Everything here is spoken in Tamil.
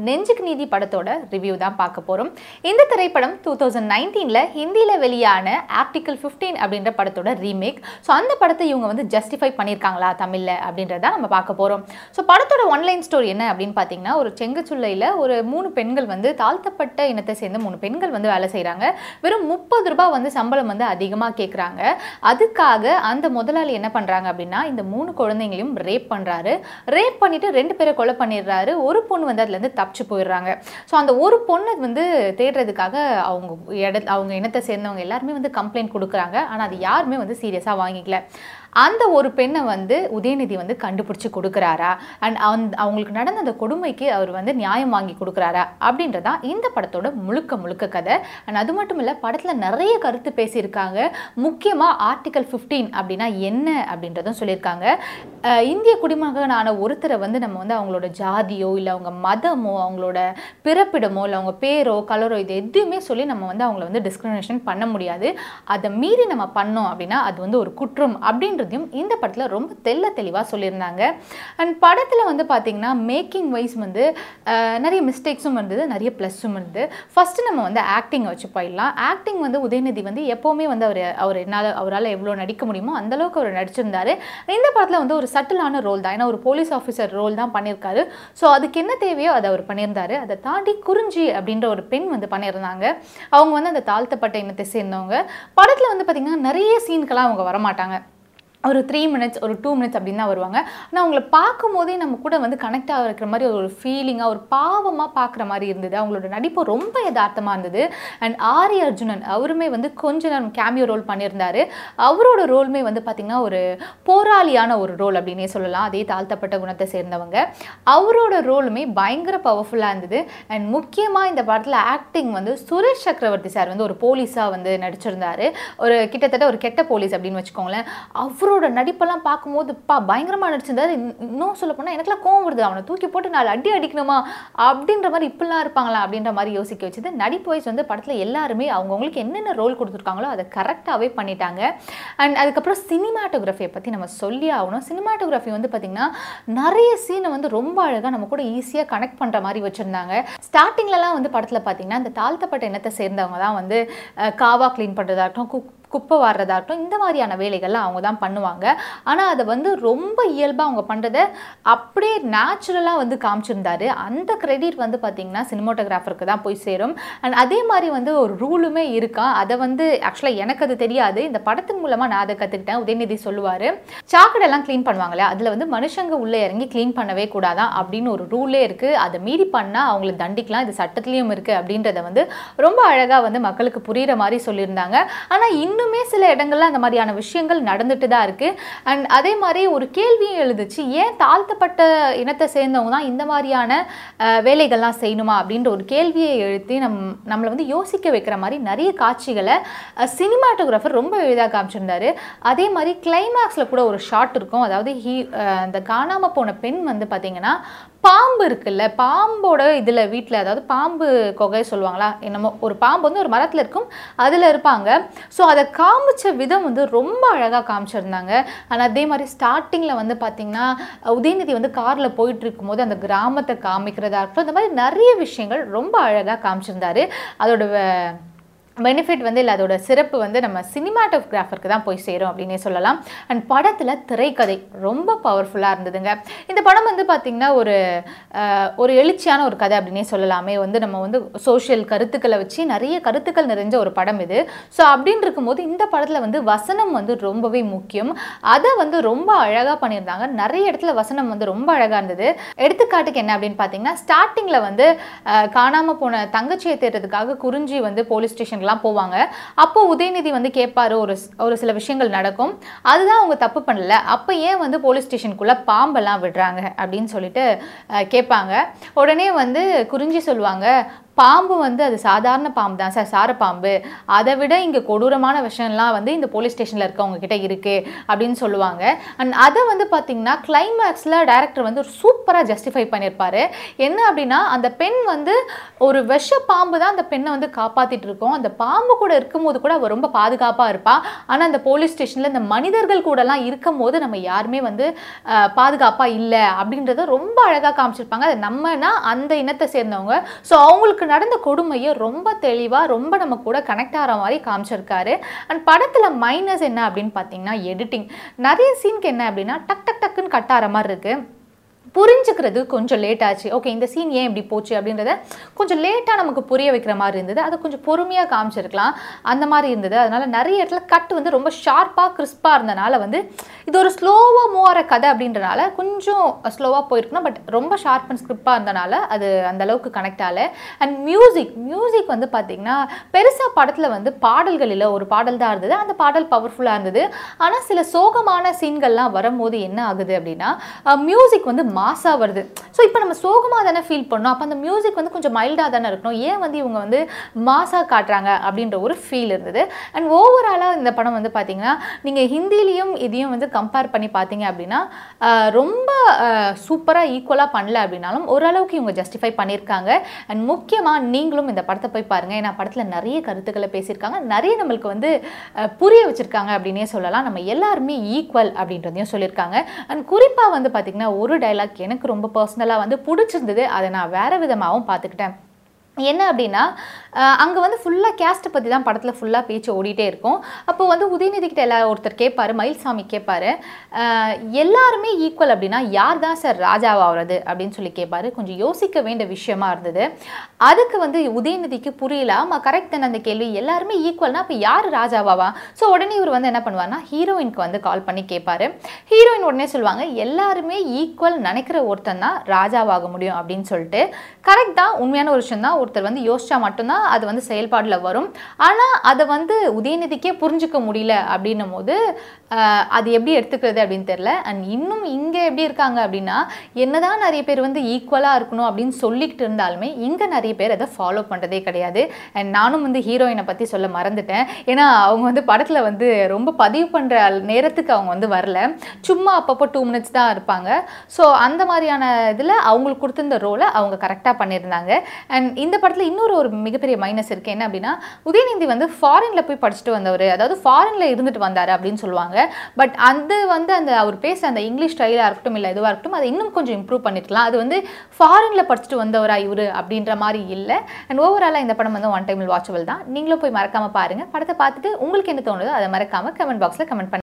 நெஞ்சுக்கு நீதி படத்தோட ரிவ்யூ தான் பார்க்க போகிறோம் இந்த திரைப்படம் டூ தௌசண்ட் நைன்டீனில் ஹிந்தியில் வெளியான ஆர்டிகல் 15 அப்படின்ற படத்தோட ரீமேக் ஸோ அந்த படத்தை இவங்க வந்து ஜஸ்டிஃபை பண்ணியிருக்காங்களா தமிழில் அப்படின்றத நம்ம பார்க்க போகிறோம் ஸோ படத்தோட ஒன்லைன் ஸ்டோரி என்ன அப்படின்னு பார்த்தீங்கன்னா ஒரு செங்கச்சுள்ளையில் ஒரு மூணு பெண்கள் வந்து தாழ்த்தப்பட்ட இனத்தை சேர்ந்த மூணு பெண்கள் வந்து வேலை செய்கிறாங்க வெறும் முப்பது ரூபாய் வந்து சம்பளம் வந்து அதிகமாக கேட்குறாங்க அதுக்காக அந்த முதலாளி என்ன பண்ணுறாங்க அப்படின்னா இந்த மூணு குழந்தைங்களையும் ரேப் பண்ணுறாரு ரேப் பண்ணிட்டு ரெண்டு பேரை கொலை பண்ணிடுறாரு ஒரு பொண்ணு வந்து அதுலேருந்து தப்பிச்சு போயிடுறாங்க ஸோ அந்த ஒரு பொண்ணை வந்து தேடுறதுக்காக அவங்க இட அவங்க இனத்தை சேர்ந்தவங்க எல்லாருமே வந்து கம்ப்ளைண்ட் கொடுக்குறாங்க ஆனால் அது யாருமே வந்து சீரியஸாக வாங்கிக்கல அந்த ஒரு பெண்ணை வந்து உதயநிதி வந்து கண்டுபிடிச்சி கொடுக்குறாரா அண்ட் அந்த அவங்களுக்கு நடந்த அந்த கொடுமைக்கு அவர் வந்து நியாயம் வாங்கி கொடுக்குறாரா அப்படின்றதான் இந்த படத்தோட முழுக்க முழுக்க கதை அண்ட் அது மட்டும் இல்லை படத்தில் நிறைய கருத்து பேசியிருக்காங்க முக்கியமாக ஆர்டிகல் 15 அப்படின்னா என்ன அப்படின்றதும் சொல்லியிருக்காங்க அஹ் இந்திய குடிமகனான ஒருத்தரை வந்து நம்ம வந்து அவங்களோட ஜாதியோ இல்லை அவங்க மதமோ அவங்களோட பிறப்பிடமோ இல்லை அவங்க பேரோ கலரோ இது எதுவுமே சொல்லி நம்ம வந்து அவங்கள வந்து டிஸ்கிரிமினேஷன் பண்ண முடியாது அதை மீறி நம்ம பண்ணோம் அப்படின்னா அது வந்து ஒரு குற்றம் அப்படின்றதையும் இந்த படத்தில் ரொம்ப தெள்ள தெளிவாக சொல்லியிருந்தாங்க அண்ட் படத்தில் வந்து பார்த்தீங்கன்னா மேக்கிங் வைஸ் வந்து அஹ், நிறைய மிஸ்டேக்ஸும் இருந்தது நிறைய ப்ளஸ்ஸும் இருந்தது ஃபஸ்ட்டு நம்ம வந்து ஆக்டிங் வச்சு போயிடலாம் ஆக்டிங் வந்து உதயநிதி வந்து எப்போவுமே வந்து அவர் அவர் என்னால் அவரால் எவ்வளோ நடிக்க முடியுமோ அந்த அளவுக்கு அவர் நடிச்சிருந்தாரு இந்த படத்தில் வந்து ஒரு சட்டிலான ரோல் தான் ஏன்னா ஒரு போலீஸ் ஆஃபீஸர் ரோல் தான் பண்ணியிருக்காரு ஸோ அதுக்கு என்ன தேவையோ அதை அவர் பண்ணியிருந்தாரு அதை தாண்டி குறிஞ்சி அப்படின்ற ஒரு பெண் வந்து பண்ணியிருந்தாங்க அவங்க வந்து அந்த தாழ்த்தப்பட்ட இனத்தை சேர்ந்தவங்க படத்தில் வந்து பார்த்திங்கன்னா நிறைய சீன்க்கெல்லாம் அவங்க வரமாட்டாங்க ஒரு த்ரீ மினிட்ஸ் ஒரு டூ மினிட்ஸ் அப்படின்னு தான் வருவாங்க ஆனால் அவங்கள பார்க்கும்போதே நம்ம கூட வந்து கனெக்ட் ஆகிற மாதிரி ஒரு ஃபீலிங்காக ஒரு பாவமாக பார்க்குற மாதிரி இருந்தது அவங்களோட நடிப்பு ரொம்ப யதார்த்தமாக இருந்தது அண்ட் ஆரி அர்ஜுனன் அவருமே வந்து கொஞ்ச நேரம் கேமியோ ரோல் பண்ணியிருந்தாரு அவரோட ரோலுமே வந்து பார்த்திங்கன்னா ஒரு போராளியான ஒரு ரோல் அப்படின்னே சொல்லலாம் அதே தாழ்த்தப்பட்ட குணத்தை சேர்ந்தவங்க அவரோட ரோலுமே பயங்கர பவர்ஃபுல்லாக இருந்தது அண்ட் முக்கியமாக இந்த படத்தில் ஆக்டிங் வந்து சுரேஷ் சக்கரவர்த்தி சார் வந்து ஒரு போலீஸாக வந்து நடிச்சிருந்தாரு ஒரு கிட்டத்தட்ட ஒரு கெட்ட போலீஸ் அப்படின்னு வச்சுக்கோங்களேன் அவரோட நடிப்பெல்லாம் பார்க்கும்போது பா பயங்கரமாக நடிச்சிருந்தாரு இன்- இன்னும் சொல்ல போனால் எனக்குலாம் கோவம் வருது அவனை தூக்கி போட்டு நாலு அடி அடிக்கணுமா அப்படின்ற மாதிரி இப்படிலாம் இருப்பாங்களா அப்படின்ற மாதிரி யோசிக்க வச்சது நடிப்பு வைஸ் வந்து படத்தில் எல்லாருமே அவங்கவுங்களுக்கு என்னென்ன ரோல் கொடுத்துருக்காங்களோ அதை கரெக்டாகவே பண்ணிட்டாங்க அண்ட் அதுக்கப்புறம் சினிமாட்டோகிராஃபியை பற்றி நம்ம சொல்லி ஆகணும் சினிமாட்டோகிராஃபி வந்து பார்த்திங்கன்னா நிறைய சீனை வந்து ரொம்ப அழகாக நம்ம கூட ஈஸியாக கனெக்ட் பண்ணுற மாதிரி வச்சுருந்தாங்க ஸ்டார்டிங்லலாம் வந்து படத்தில் பார்த்திங்கன்னா இந்த தாழ்த்தப்பட்ட இனத்தை சேர்ந்தவங்க தான் வந்து அஹ், காவா க்ளீன் பண்ணுறதா இருக்கட்டும் குக் குப்பை வாடுறதாகட்டும் இந்த மாதிரியான வேலைகள்லாம் அவங்க தான் பண்ணுவாங்க ஆனால் அதை வந்து ரொம்ப இயல்பாக அவங்க பண்ணுறத அப்படியே நேச்சுரலாக வந்து காமிச்சிருந்தாரு அந்த கிரெடிட் வந்து பார்த்திங்கன்னா சினிமோட்டோகிராஃபருக்கு தான் போய் சேரும் அண்ட் அதே மாதிரி வந்து ஒரு ரூலுமே இருக்கா அதை வந்து ஆக்சுவலாக எனக்கு அது தெரியாது இந்த படத்தின் மூலமாக நான் அதை கற்றுக்கிட்டேன் உதயநிதி சொல்லுவார் சாக்கடைலாம் க்ளீன் பண்ணுவாங்களே அதில் வந்து மனுஷங்க உள்ளே இறங்கி க்ளீன் பண்ணவே கூடாதான் அப்படின்னு ஒரு ரூலே இருக்குது அதை மீறி பண்ணால் அவங்கள தண்டிக்கலாம் இது சட்டத்துலேயும் இருக்குது அப்படின்றத வந்து ரொம்ப அழகாக வந்து மக்களுக்கு புரிகிற மாதிரி சொல்லியிருந்தாங்க ஆனால் இன்னுமே சில இடங்கள்ல அந்த மாதிரியான விஷயங்கள் நடந்துட்டு தான் இருக்குது அண்ட் அதே மாதிரி ஒரு கேள்வியும் எழுதுச்சு ஏன் தாழ்த்தப்பட்ட இனத்தை சேர்ந்தவங்க தான் இந்த மாதிரியான அஹ், வேலைகள்லாம் செய்யணுமா அப்படின்ற ஒரு கேள்வியை எழுத்தி நம் நம்மளை வந்து யோசிக்க வைக்கிற மாதிரி நிறைய காட்சிகளை சினிமாட்டோகிராஃபர் ரொம்ப எளிதாக காமிச்சிருந்தாரு அதே மாதிரி கிளைமேக்ஸில் கூட ஒரு ஷாட் இருக்கும் அதாவது ஹீ அஹ், அந்த காணாமல் போன பெண் வந்து பார்த்தீங்கன்னா பாம்பு இருக்குல்ல பாம்போட இதில் வீட்டில் அதாவது பாம்பு கொகை சொல்லுவாங்களா என்னமோ ஒரு பாம்பு வந்து ஒரு மரத்தில் இருக்கும் அதில் இருப்பாங்க ஸோ அதை காமிச்ச விதம் வந்து ரொம்ப அழகாக காமிச்சிருந்தாங்க ஆனால் அதே மாதிரி ஸ்டார்டிங்கில் வந்து பார்த்திங்கன்னா உதயநிதி வந்து காரில் போயிட்டு இருக்கும்போது அந்த கிராமத்தை காமிக்கிறதா இருக்கட்டும் இந்த மாதிரி நிறைய விஷயங்கள் ரொம்ப அழகாக காமிச்சிருந்தாரு அதோட வ- பெனிஃபிட் வந்து இல்லை அதோட சிறப்பு வந்து நம்ம சினிமாட்டோகிராஃபருக்கு தான் போய் சேரும் அப்படின்னே சொல்லலாம் அண்ட் படத்தில் திரைக்கதை ரொம்ப பவர்ஃபுல்லாக இருந்ததுங்க இந்த படம் வந்து பார்த்திங்கன்னா ஒரு அஹ், ஒரு எழுச்சியான ஒரு கதை அப்படின்னே சொல்லலாமே வந்து நம்ம வந்து சோஷியல் கருத்துக்களை வச்சு நிறைய கருத்துக்கள் நிறைஞ்ச ஒரு படம் இது ஸோ அப்படின்னு இருக்கும்போது இந்த படத்தில் வந்து வசனம் வந்து ரொம்பவே முக்கியம் அதை வந்து ரொம்ப அழகாக பண்ணியிருந்தாங்க நிறைய இடத்துல வசனம் வந்து ரொம்ப அழகாக இருந்தது எடுத்துக்காட்டுக்கு என்ன அப்படின்னு பார்த்தீங்கன்னா ஸ்டார்டிங்கில் வந்து அஹ், காணாம போன தங்கச்சியை தேடுறதுக்காக குறிஞ்சி வந்து போலீஸ் ஸ்டேஷனுக்குலாம் போவாங்க அப்போ உதயநிதி வந்து கேட்பாரு ஒரு ஸ்- ஒரு சில விஷயங்கள் நடக்கும் அதுதான் அவங்க தப்பு பண்ணல அப்போ ஏன் வந்து போலீஸ் ஸ்டேஷனுக்குள்ளே பாம்பெல்லாம் விடுறாங்க அப்படின்னு சொல்லிட்டு அஹ், கேட்பாங்க உடனே வந்து குறிஞ்சி சொல்லுவாங்க பாம்பு வந்து அது சாதாரண பாம்பு தான் சார் சார பாம்பு அதை விட இங்கே கொடூரமான விஷயம்லாம் வந்து இந்த போலீஸ் ஸ்டேஷனில் இருக்கவங்க கிட்ட இருக்கு அப்படின்னு சொல்லுவாங்க அண்ட் அதை வந்து பார்த்தீங்கன்னா கிளைமேக்ஸில் டேரக்டர் வந்து சூப்பராக ஜஸ்டிஃபை பண்ணியிருப்பாரு என்ன அப்படின்னா அந்த பெண் வந்து ஒரு விஷ பாம்பு தான் அந்த பெண்ணை வந்து காப்பாத்திட்டு இருக்கோம் அந்த பாம்பு கூட இருக்கும்போது கூட அவ ரொம்ப பாதுகாப்பாக இருப்பா ஆனால் அந்த போலீஸ் ஸ்டேஷனில் இந்த மனிதர்கள் கூடலாம் இருக்கும் போது நம்ம யாருமே வந்து பாதுகாப்பாக இல்லை அப்படின்றத ரொம்ப அழகாக காமிச்சிருப்பாங்க அது நம்மனா அந்த இனத்தை சேர்ந்தவங்க ஸோ அவங்களுக்கு நடந்த கொடுமையை ரொம்ப தெளிவாக ரொம்ப நம்ம கூட கனெக்ட் ஆகிற மாதிரி காமிச்சிருக்காரு அண்ட் படத்தில் மைனஸ் என்ன அப்படின்னு பார்த்தீங்கன்னா எடிட்டிங் நிறைய சீனுக்கு என்ன அப்படின்னா டக் டக் டக்குன்னு கட் ஆகிற மாதிரி இருக்குது புரிஞ்சுக்கிறது கொஞ்சம் லேட் ஆச்சு ஓகே இந்த சீன் ஏன் இப்படி போச்சு அப்படின்றத கொஞ்சம் லேட்டாக நமக்கு புரிய வைக்கிற மாதிரி இருந்தது அதை கொஞ்சம் பொறுமையாக காமிச்சிருக்கலாம் அந்த மாதிரி இருந்தது அதனால நிறைய இடத்துல கட் வந்து ரொம்ப ஷார்ப்பாக கிறிஸ்பாக இருந்தனால வந்து இது ஒரு ஸ்லோவாக மூவ் ஆகிற கதை அப்படின்றனால கொஞ்சம் ஸ்லோவாக போயிருக்கணும் பட் ரொம்ப ஷார்ப் அண்ட் ஸ்கிரிப்பாக இருந்தனால அது அந்த அளவுக்கு கனெக்ட் ஆகல அண்ட் மியூசிக் மியூசிக் வந்து பார்த்திங்கன்னா பெருசாக படத்தில் வந்து பாடல்கள் இல்லை ஒரு பாடல் தான் இருந்தது அந்த பாடல் பவர்ஃபுல்லாக இருந்தது ஆனால் சில சோகமான சீன்கள்லாம் வரும்போது என்ன ஆகுது அப்படின்னா மியூசிக் வந்து மாசாக வருது ஸோ இப்போ நம்ம சோகமாக தானே ஃபீல் பண்ணோம் அப்போ அந்த மியூசிக் வந்து கொஞ்சம் மைல்டாக தானே இருக்கணும் ஏன் வந்து இவங்க வந்து மாசாக காட்டுறாங்க அப்படின்ற ஒரு ஃபீல் இருந்தது அண்ட் ஓவராலாக இந்த படம் வந்து பார்த்தீங்கன்னா நீங்கள் ஹிந்திலையும் இதையும் வந்து கம்பேர் பண்ணி பார்த்தீங்க அப்படின்னா ஆஹ் ரொம்ப சூப்பராக ஈக்குவலாக பண்ணல அப்படின்னாலும் ஓரளவுக்கு இவங்க ஜஸ்டிஃபை பண்ணியிருக்காங்க அண்ட் முக்கியமாக நீங்களும் இந்த படத்தை போய் பாருங்கள் ஏன்னா படத்தில் நிறைய கருத்துக்களை பேசியிருக்காங்க நிறைய நம்மளுக்கு வந்து ஆஹ் புரிய வச்சுருக்காங்க அப்படின்னே சொல்லலாம் நம்ம எல்லாருமே ஈக்குவல் அப்படின்றதையும் சொல்லியிருக்காங்க அண்ட் குறிப்பாக வந்து பார்த்திங்கன்னா ஒரு டைலாக் எனக்கு ரொம்ப பர்சனலாக வந்து பிடிச்சிருந்தது அதை நான் வேறு விதமாகவும் பார்த்துக்கிட்டேன் என்ன அப்படின்னா அங்கே வந்து ஃபுல்லாக கேஸ்ட்டை பற்றி தான் படத்தில் ஃபுல்லாக பேச்சு ஓடிட்டே இருக்கும் அப்போ வந்து உதயநிதி கிட்ட எல்லா ஒருத்தர் கேட்பாரு மயில்சாமி கேட்பாரு அஹ், எல்லாருமே ஈக்குவல் அப்படின்னா யார் தான் சார் ராஜாவாகிறது அப்படின்னு சொல்லி கேட்பாரு கொஞ்சம் யோசிக்க வேண்டிய விஷயமா இருந்தது அதுக்கு வந்து உதயநிதிக்கு புரியல ஆமாம் கரெக்ட் தானே அந்த கேள்வி எல்லாருமே ஈக்குவல்னா அப்போ யார் ராஜாவாவா ஸோ உடனே இவர் வந்து என்ன பண்ணுவார்னா ஹீரோயினுக்கு வந்து கால் பண்ணி கேட்பாரு ஹீரோயின் உடனே சொல்லுவாங்க எல்லாருமே ஈக்குவல் நினைக்கிற ஒருத்தன் தான் ராஜாவாக முடியும் அப்படின்னு சொல்லிட்டு கரெக்ட் தான் உண்மையான ஒரு விஷயம் தான் ஒருத்தர் வந்து யோசிச்சா மட்டும்தான் அது வந்து செயல்பாடில் வரும் ஆனால் அதை வந்து உதயநிதிக்கே புரிஞ்சுக்க முடியல அப்படின்னும் போது ஆஹ், அது எப்படி எடுத்துக்கிறது அப்படின்னு தெரில அண்ட் இன்னும் இங்கே எப்படி இருக்காங்க அப்படின்னா என்னதான் நிறைய பேர் வந்து ஈக்குவலாக இருக்கணும் அப்படின்னு சொல்லிக்கிட்டு இருந்தாலுமே இங்கே நிறைய பேர் அதை ஃபாலோ பண்ணுறதே கிடையாது அண்ட் நானும் வந்து ஹீரோயினை பற்றி சொல்ல மறந்துட்டேன் ஏன்னா அவங்க வந்து படத்தில் வந்து ரொம்ப பதிவு பண்ணுற நேரத்துக்கு அவங்க வந்து வரல சும்மா அப்பப்போ டூ மினிட்ஸ் தான் இருப்பாங்க ஸோ அந்த மாதிரியான இதில் அவங்களுக்கு கொடுத்திருந்த ரோலை அவங்க கரெக்டாக பண்ணியிருந்தாங்க அண்ட் இந்த படத்தில் இன்னொரு ஒரு மிகப்பெரிய மைனஸ் இருக்குது என்ன அப்படின்னா உதயநிதி வந்து ஃபாரினில் போய் படிச்சுட்டு வந்தவர் அதாவது ஃபாரினில் இருந்துட்டு வந்தார் அப்படின்னு சொல்லுவாங்க பட் அது வந்து அந்த அவர் பேச அந்த இங்கிலீஷ் ஸ்டைலாக இருக்கட்டும் இல்லை எதுவாக இருக்கட்டும் அதை இன்னும் கொஞ்சம் இம்ப்ரூவ் பண்ணிருக்கலாம் அது வந்து ஃபாரினில் படிச்சுட்டு வந்தவரா இவர் அப்படின்ற மாதிரி இல்லை அண்ட் ஓவராலாக இந்த படம் வந்து ஒன் டைமில் வாட்சபிள் தான் நீங்களும் போய் மறக்காமல் பாருங்கள் படத்தை பார்த்துட்டு உங்களுக்கு என்ன தோணுதோ அதை மறக்காமல் கமெண்ட் பாக்ஸில் கமெண்ட் பண்ணுங்க